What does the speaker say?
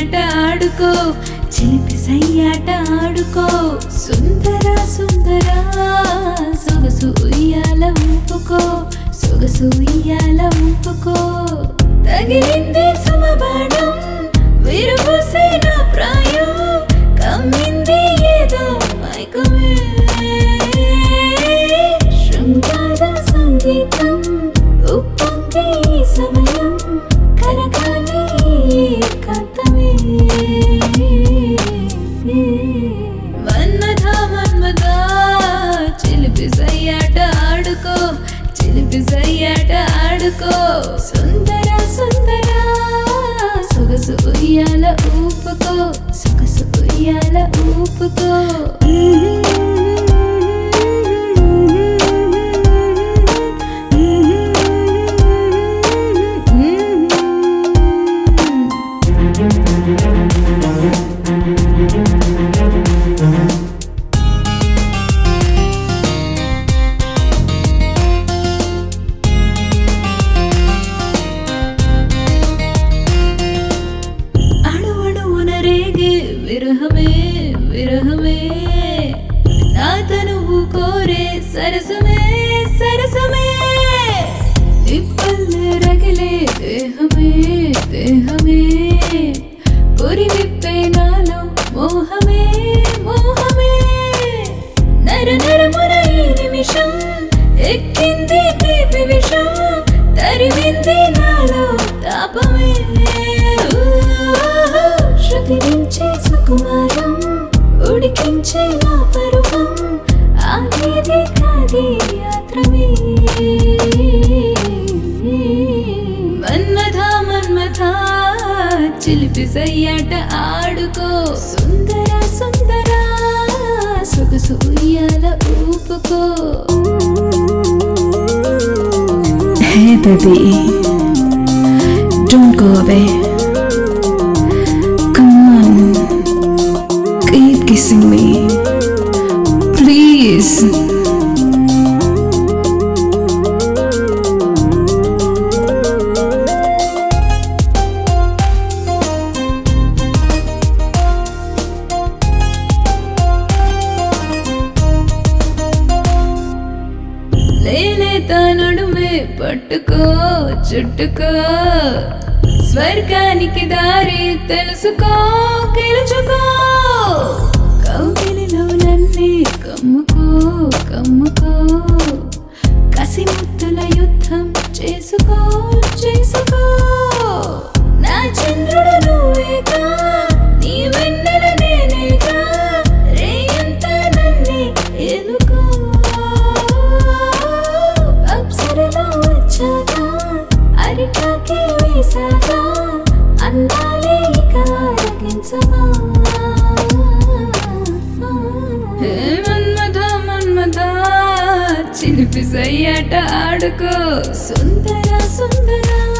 సయ్యాట ఆడుకో చిలిపి సయ్యాట ఆడుకో సుందర సుందర సొగసు ఉయ్యాల ఊపుకో సొగసు ఉయ్యాల ఊపుకో తగిలింది సమబాణం విరుగుసే నా ప్రాయం కమ్మింది ఏదో మైకమే శృంగార సంగీతం ఉప్పొంగే ఈ సమయం కరగాలి ఏకాంతమే మన్మథ మన్మథ చిలిపి సయ్యాట ఆడుకో చిలిపి సయ్యాట ఆడుకో సుందర సుందర సొగసు ఉయ్యాల ఊపుకో సొగసు ఉయ్యాల ఊపుకో అణు అణువున రేగే విరహమే విరహమే నా తనువు కోరే సరసమే సరసమే నిప్పల్లే రగిలే దేహమే దేహమే పొరి విప్పే నాలో మోహమే మోహమే నర నరమున ఈ నిమిషం ఎక్కింది తీపి విషం తరిమింది నాలో తాపమే ఊహు, శృతి నుంచే సుకుమారం ఉడికించే నా పరువం ఆగేది కాది యాత్రమే మన్మథ మన్మథ చిలిపి సయ్యాట ఆడుకో సుందర సుందర సొగసు ఉయ్యాల ఊపుకో Hey baby, don't go away. Come on, keep kissing me. Please. లేలేత నడుమే పట్టుకో చుట్టుకో స్వర్గానికి దారి తెలుసుకో గెలుచుకో కౌగిలిలో నన్నే కమ్ముకో కమ్ముకో కసి ముత్తుల యుద్ధం చేసుకో చేసుకో నా చంద్రుడు నువ్వేగా నీ వెన్నెల నేనేగా రేయంతా నన్నే ఎలుకో అప్సరలో వచ్చాక అరిటాకే వేసాక అందాలే ఇక ఆరగించవా హే మన్మథ మన్మథ చిలిపి సయ్యాట ఆడుకో సుందర సుందర